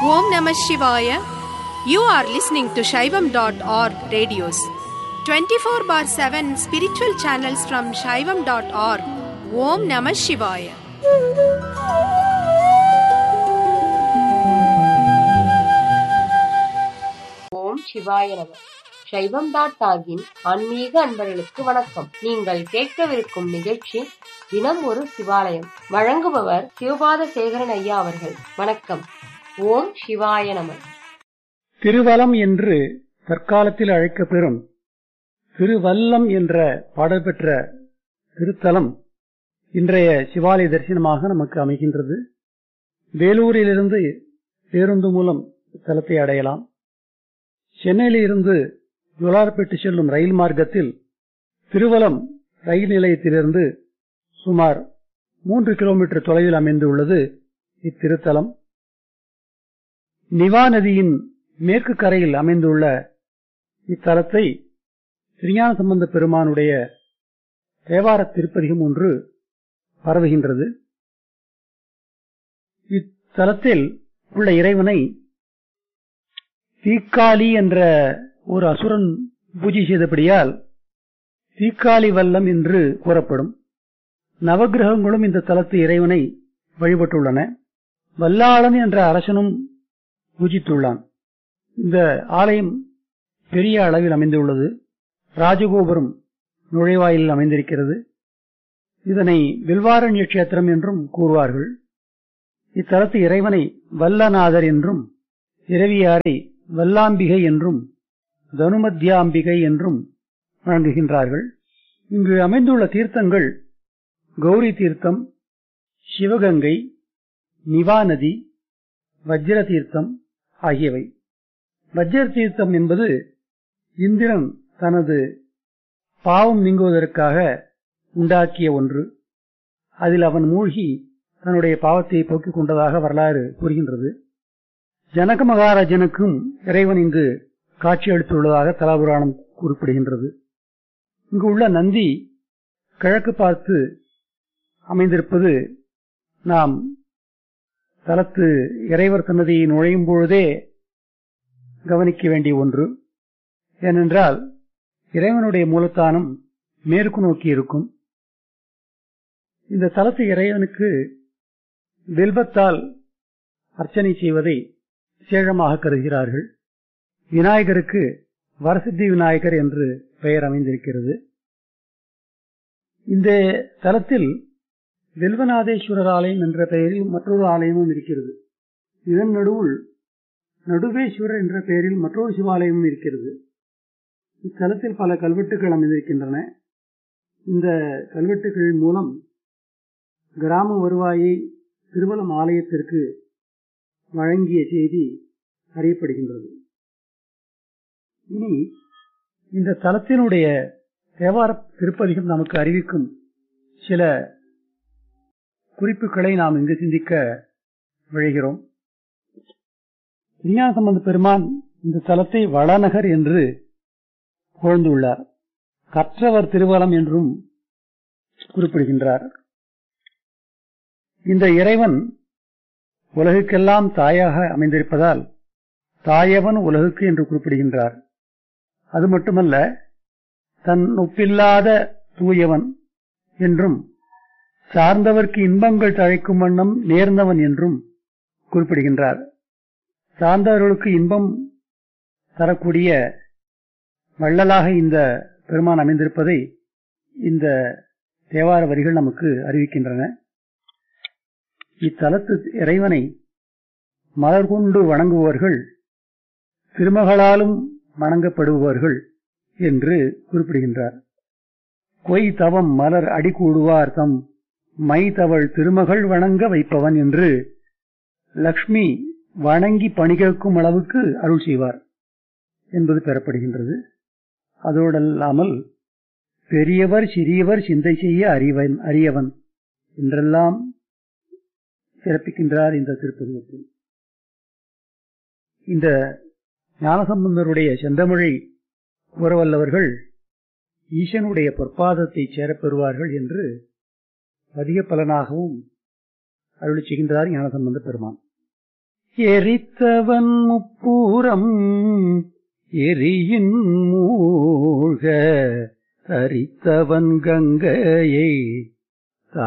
Om Namah Shivaya. You are listening to Shaivam.org radios. 24 bar 7 spiritual channels from Shaivam.org. Om Namah Shivaya. ஓம் சிவாய நம சைவம் dot டாகின் ஆன்மீக அன்பர்களுக்கு வணக்கம் நீங்கள் கேட்கவிருக்கும் நிகழ்ச்சி தினம் ஒரு சிவாலயம் வழங்குபவர் சிவபாத சேகரன் ஐயா அவர்கள் வணக்கம் ஓம் சிவாய நம திருவலம் என்று தற்காலத்தில் அழைக்கப்பெறும் திருவல்லம் என்ற பாடல் பெற்ற திருத்தலம் இன்றைய சிவாலய தரிசனமாக நமக்கு அமைகின்றது வேலூரிலிருந்து பேருந்து மூலம் தலத்தை அடையலாம் சென்னையில் இருந்து ஜோலார்பேட்டு செல்லும் ரயில் மார்க்கத்தில் திருவலம் ரயில் நிலையத்திலிருந்து சுமார் மூன்று கிலோமீட்டர் தொலைவில் அமைந்துள்ளது இத்திருத்தலம் நிவா நதியின் மேற்கு கரையில் அமைந்துள்ள இத்தலத்தை திருஞான சம்பந்த பெருமானுடைய தேவார திருப்பதிகம் ஒன்று பரவுகின்றது இத்தலத்தில் உள்ள இறைவனை தீக்காளி என்ற ஒரு அசுரன் பூஜை செய்தபடியால் தீக்காளி வல்லம் என்று கூறப்படும் நவகிரகங்களும் இந்த தலத்து இறைவனை வழிபட்டுள்ளன வல்லாளன் என்ற அரசனும் பூஜித்துள்ளான் இந்த ஆலயம் பெரிய அளவில் அமைந்துள்ளது ராஜகோபுரம் நுழைவாயிலில் அமைந்திருக்கிறது இதனை வில்வாரண்ய கஷேத்திரம் என்றும் கூறுவார்கள் இத்தலத்து இறைவனை வல்லநாதர் என்றும் இரவியாரை வல்லாம்பிகை என்றும் தனுமத்யாம்பிகை என்றும் வழங்குகின்றார்கள் இங்கு அமைந்துள்ள தீர்த்தங்கள் கௌரி தீர்த்தம் சிவகங்கை நிவாநதி வஜ்ர தீர்த்தம் ஆகியவை வஜ்ர தீர்த்தம் என்பது இந்திரன் தனது பாவம் நீங்குவதற்காக உண்டாக்கிய ஒன்று அதில் அவன் மூழ்கி தன்னுடைய பாவத்தை போக்கிக் கொண்டதாக வரலாறு கூறுகின்றது ஜனக மகாராஜனுக்கும் இறைவன் இங்கு காட்சி அளித்துள்ளதாக தலாபுராணம் குறிப்பிடுகின்றது இங்கு உள்ள நந்தி கிழக்கு பார்த்து அமைந்திருப்பது நாம் தலத்து இறைவர் சன்னதியை நுழையும் பொழுதே கவனிக்க வேண்டிய ஒன்று ஏனென்றால் இறைவனுடைய மூலத்தானம் மேற்கு நோக்கி இருக்கும் இந்த தலத்து இறைவனுக்கு வில்வத்தால் அர்ச்சனை செய்வதை விசேஷமாக கருதுகிறார்கள் விநாயகருக்கு வரசித்தி விநாயகர் என்று பெயர் அமைந்திருக்கிறது இந்த தலத்தில் வெல்வநாதேஸ்வரர் ஆலயம் என்ற பெயரில் மற்றொரு ஆலயமும் இருக்கிறது இதன் நடுவுள் நடுவேஸ்வரர் என்ற பெயரில் மற்றொரு சிவாலயமும் இருக்கிறது இத்தலத்தில் பல கல்வெட்டுகள் அமைந்திருக்கின்றன இந்த கல்வெட்டுகள் மூலம் கிராம வருவாயை திருவலம் ஆலயத்திற்கு வழங்கிய செய்தி அறியப்படுகின்றது இனி இந்த தலத்தினுடைய தேவார திருப்பதிகம் நமக்கு அறிவிக்கும் சில குறிப்புகளை நாம் இங்கு சிந்திக்க விழைகிறோம் விஞ்ஞான சம்பந்த பெருமான் இந்த தலத்தை வளநகர் என்று புகழ்ந்துள்ளார் கற்றவர் திருவலம் என்றும் குறிப்பிடுகின்றார் இந்த இறைவன் உலகுக்கெல்லாம் தாயாக அமைந்திருப்பதால் தாயவன் உலகுக்கு என்று குறிப்பிடுகின்றார் அது மட்டுமல்ல தன் ஒப்பில்லாத தூயவன் என்றும் சார்ந்தவர்க்கு இன்பங்கள் தழைக்கும் வண்ணம் நேர்ந்தவன் என்றும் குறிப்பிடுகின்றார் சார்ந்தவர்களுக்கு இன்பம் தரக்கூடிய வள்ளலாக இந்த பெருமான் அமைந்திருப்பதை இந்த தேவார வரிகள் நமக்கு அறிவிக்கின்றன இத்தலத்து இறைவனை மலர் கொண்டு வணங்குபவர்கள் திருமகளாலும் வணங்கப்படுபவர்கள் என்று குறிப்பிடுகின்றார் கொய் தவம் மலர் அடிகூடுவார் தம் மை தவள் திருமகள் வணங்க வைப்பவன் என்று லக்ஷ்மி வணங்கி பணிகேற்கும் அளவுக்கு அருள் செய்வார் என்பது பெறப்படுகின்றது அதோடல்லாமல் பெரியவர் சிறியவர் சிந்தை செய்ய அறிவன் அறியவன் என்றெல்லாம் சிறப்பிக்கின்றார் இந்த திருப்பதிகத்தில் இந்த ஞானசம்பந்தருடைய செந்தமிழை கூறவல்லவர்கள் ஈசனுடைய பொற்பாதத்தை சேரப் பெறுவார்கள் என்று அதிக பலனாகவும் அருளி செய்கின்றார் ஞானசம்பந்த பெருமான் எரித்தவன் முப்பூரம் எரியின் மூழ்க தரித்தவன் கங்கையை